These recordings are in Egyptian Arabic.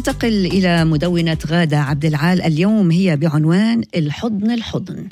ننتقل إلى مدونة غادة عبد العال اليوم هي بعنوان الحضن الحضن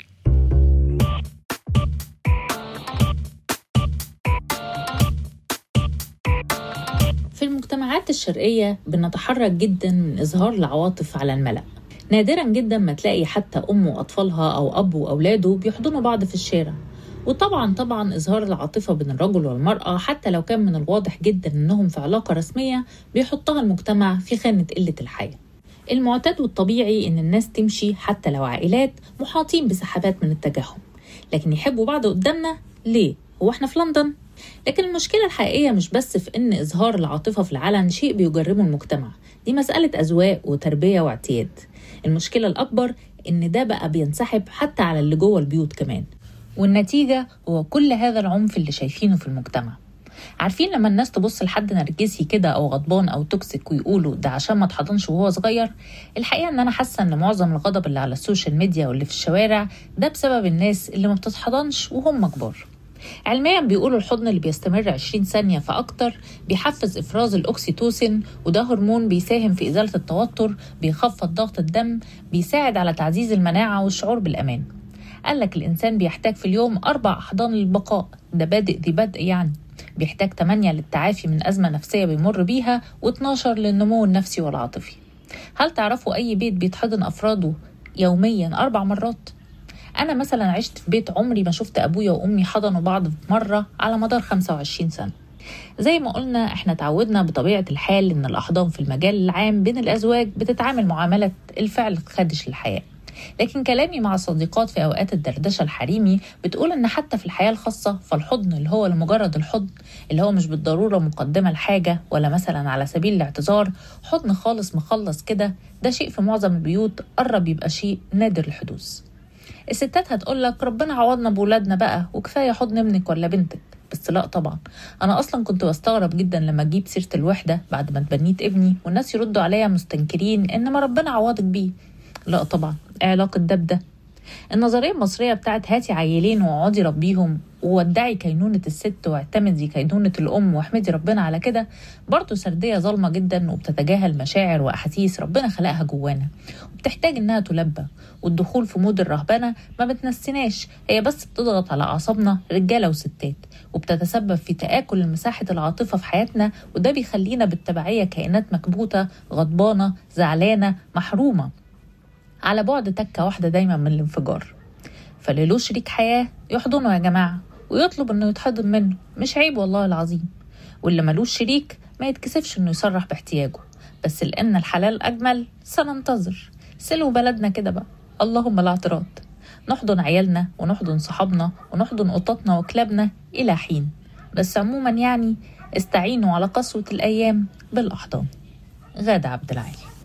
في المجتمعات الشرقية بنتحرك جدا من إظهار العواطف على الملأ نادرا جدا ما تلاقي حتى أم وأطفالها أو أب وأولاده بيحضنوا بعض في الشارع وطبعا طبعا إظهار العاطفة بين الرجل والمرأة حتى لو كان من الواضح جدا إنهم في علاقة رسمية بيحطها المجتمع في خانة قلة الحياة المعتاد والطبيعي إن الناس تمشي حتى لو عائلات محاطين بسحابات من التجهم لكن يحبوا بعض قدامنا ليه؟ هو احنا في لندن؟ لكن المشكلة الحقيقية مش بس في إن إظهار العاطفة في العلن شيء بيجرمه المجتمع دي مسألة أذواق وتربية واعتياد المشكلة الأكبر إن ده بقى بينسحب حتى على اللي جوه البيوت كمان والنتيجة هو كل هذا العنف اللي شايفينه في المجتمع عارفين لما الناس تبص لحد نرجسي كده او غضبان او توكسيك ويقولوا ده عشان ما اتحضنش وهو صغير الحقيقه ان انا حاسه ان معظم الغضب اللي على السوشيال ميديا واللي في الشوارع ده بسبب الناس اللي ما بتتحضنش وهم كبار علميا بيقولوا الحضن اللي بيستمر 20 ثانية فأكتر بيحفز إفراز الأكسيتوسين وده هرمون بيساهم في إزالة التوتر بيخفض ضغط الدم بيساعد على تعزيز المناعة والشعور بالأمان قال لك الإنسان بيحتاج في اليوم أربع أحضان للبقاء ده بادئ ذي بدء يعني بيحتاج 8 للتعافي من أزمة نفسية بيمر بيها و12 للنمو النفسي والعاطفي هل تعرفوا أي بيت بيتحضن أفراده يوميا أربع مرات؟ أنا مثلا عشت في بيت عمري ما شفت أبويا وأمي حضنوا بعض مرة على مدار 25 سنة زي ما قلنا احنا تعودنا بطبيعة الحال ان الأحضان في المجال العام بين الأزواج بتتعامل معاملة الفعل الخادش للحياة لكن كلامي مع صديقات في أوقات الدردشة الحريمي بتقول إن حتى في الحياة الخاصة فالحضن اللي هو لمجرد الحضن اللي هو مش بالضرورة مقدمة لحاجة ولا مثلا على سبيل الاعتذار حضن خالص مخلص كده ده شيء في معظم البيوت قرب يبقى شيء نادر الحدوث الستات هتقول لك ربنا عوضنا بولادنا بقى وكفايه حضن ابنك ولا بنتك بس لا طبعا انا اصلا كنت بستغرب جدا لما اجيب سيره الوحده بعد ما اتبنيت ابني والناس يردوا عليا مستنكرين ان ما ربنا عوضك بيه لا طبعا ايه علاقه ده بده النظريه المصريه بتاعت هاتي عيلين واقعدي ربيهم وودعي كينونة الست واعتمدي كينونة الأم واحمدي ربنا على كده برضه سردية ظالمة جدا وبتتجاهل مشاعر وأحاسيس ربنا خلقها جوانا وبتحتاج إنها تلبى والدخول في مود الرهبنة ما بتنسيناش هي بس بتضغط على أعصابنا رجالة وستات وبتتسبب في تآكل مساحة العاطفة في حياتنا وده بيخلينا بالتبعية كائنات مكبوتة غضبانة زعلانة محرومة على بعد تكة واحدة دايما من الانفجار فاللي له شريك حياة يحضنه يا جماعة ويطلب انه يتحضن منه مش عيب والله العظيم واللي ملوش شريك ما يتكسفش انه يصرح باحتياجه بس لان الحلال اجمل سننتظر سلوا بلدنا كده بقى اللهم لا اعتراض نحضن عيالنا ونحضن صحابنا ونحضن قططنا وكلابنا الى حين بس عموما يعني استعينوا على قسوة الايام بالاحضان غادة عبد العالي